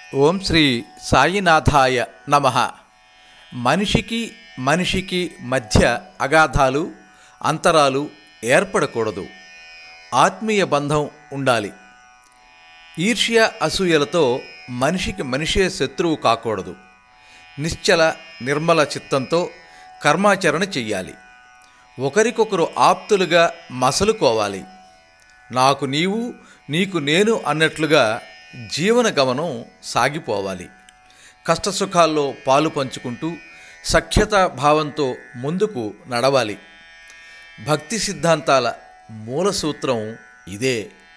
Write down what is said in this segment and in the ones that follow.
ఓం శ్రీ సాయినాథాయ నమ మనిషికి మనిషికి మధ్య అగాధాలు అంతరాలు ఏర్పడకూడదు ఆత్మీయ బంధం ఉండాలి ఈర్ష్య అసూయలతో మనిషికి మనిషే శత్రువు కాకూడదు నిశ్చల నిర్మల చిత్తంతో కర్మాచరణ చెయ్యాలి ఒకరికొకరు ఆప్తులుగా మసలుకోవాలి నాకు నీవు నీకు నేను అన్నట్లుగా జీవన గమనం సాగిపోవాలి కష్టసుఖాల్లో పాలు పంచుకుంటూ సఖ్యతా భావంతో ముందుకు నడవాలి భక్తి సిద్ధాంతాల మూల సూత్రం ఇదే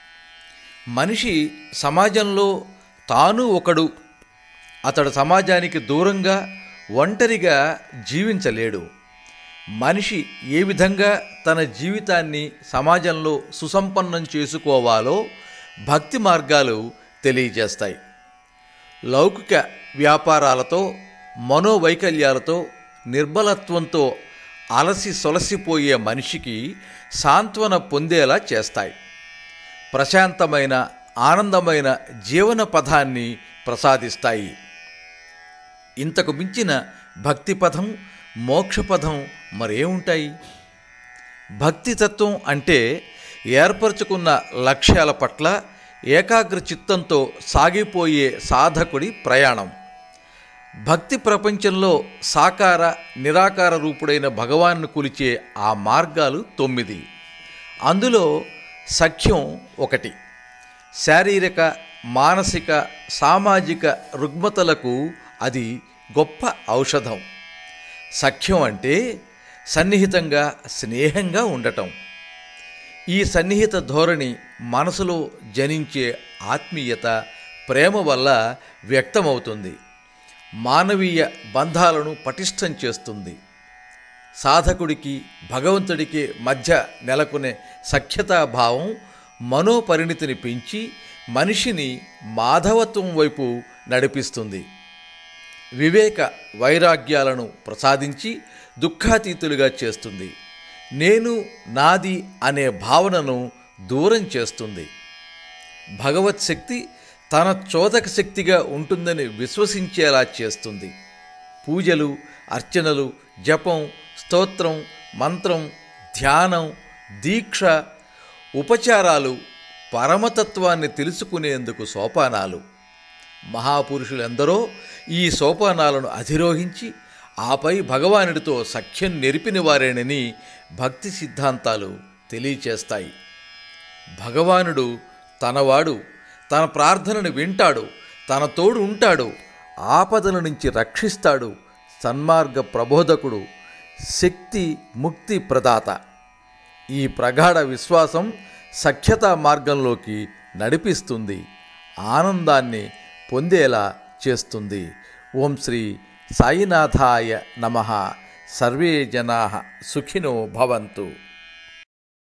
మనిషి సమాజంలో తాను ఒకడు అతడు సమాజానికి దూరంగా ఒంటరిగా జీవించలేడు మనిషి ఏ విధంగా తన జీవితాన్ని సమాజంలో సుసంపన్నం చేసుకోవాలో భక్తి మార్గాలు తెలియజేస్తాయి లౌకిక వ్యాపారాలతో మనోవైకల్యాలతో నిర్బలత్వంతో అలసి సొలసిపోయే మనిషికి సాంత్వన పొందేలా చేస్తాయి ప్రశాంతమైన ఆనందమైన జీవన పథాన్ని ప్రసాదిస్తాయి ఇంతకు మించిన భక్తి పథం మోక్షపథం మరేముంటాయి భక్తి తత్వం అంటే ఏర్పరచుకున్న లక్ష్యాల పట్ల ఏకాగ్ర చిత్తంతో సాగిపోయే సాధకుడి ప్రయాణం భక్తి ప్రపంచంలో సాకార నిరాకార రూపుడైన భగవాన్ను కొలిచే ఆ మార్గాలు తొమ్మిది అందులో సఖ్యం ఒకటి శారీరక మానసిక సామాజిక రుగ్మతలకు అది గొప్ప ఔషధం సఖ్యం అంటే సన్నిహితంగా స్నేహంగా ఉండటం ఈ సన్నిహిత ధోరణి మనసులో జనించే ఆత్మీయత ప్రేమ వల్ల వ్యక్తమవుతుంది మానవీయ బంధాలను పటిష్టం చేస్తుంది సాధకుడికి భగవంతుడికి మధ్య నెలకొనే సఖ్యతాభావం మనోపరిణితిని పెంచి మనిషిని మాధవత్వం వైపు నడిపిస్తుంది వివేక వైరాగ్యాలను ప్రసాదించి దుఃఖాతీతులుగా చేస్తుంది నేను నాది అనే భావనను దూరం చేస్తుంది భగవత్ శక్తి తన చోదక శక్తిగా ఉంటుందని విశ్వసించేలా చేస్తుంది పూజలు అర్చనలు జపం స్తోత్రం మంత్రం ధ్యానం దీక్ష ఉపచారాలు పరమతత్వాన్ని తెలుసుకునేందుకు సోపానాలు మహాపురుషులెందరో ఈ సోపానాలను అధిరోహించి ఆపై భగవానుడితో సఖ్యం నెరిపిన వారేనని భక్తి సిద్ధాంతాలు తెలియచేస్తాయి భగవానుడు తనవాడు తన ప్రార్థనను వింటాడు తన తోడు ఉంటాడు ఆపదల నుంచి రక్షిస్తాడు సన్మార్గ ప్రబోధకుడు శక్తి ముక్తి ప్రదాత ఈ ప్రగాఢ విశ్వాసం సఖ్యతా మార్గంలోకి నడిపిస్తుంది ఆనందాన్ని పొందేలా చేస్తుంది ఓం శ్రీ సాయినాథాయ నమ సర్వే జనా సుఖినో భవంతు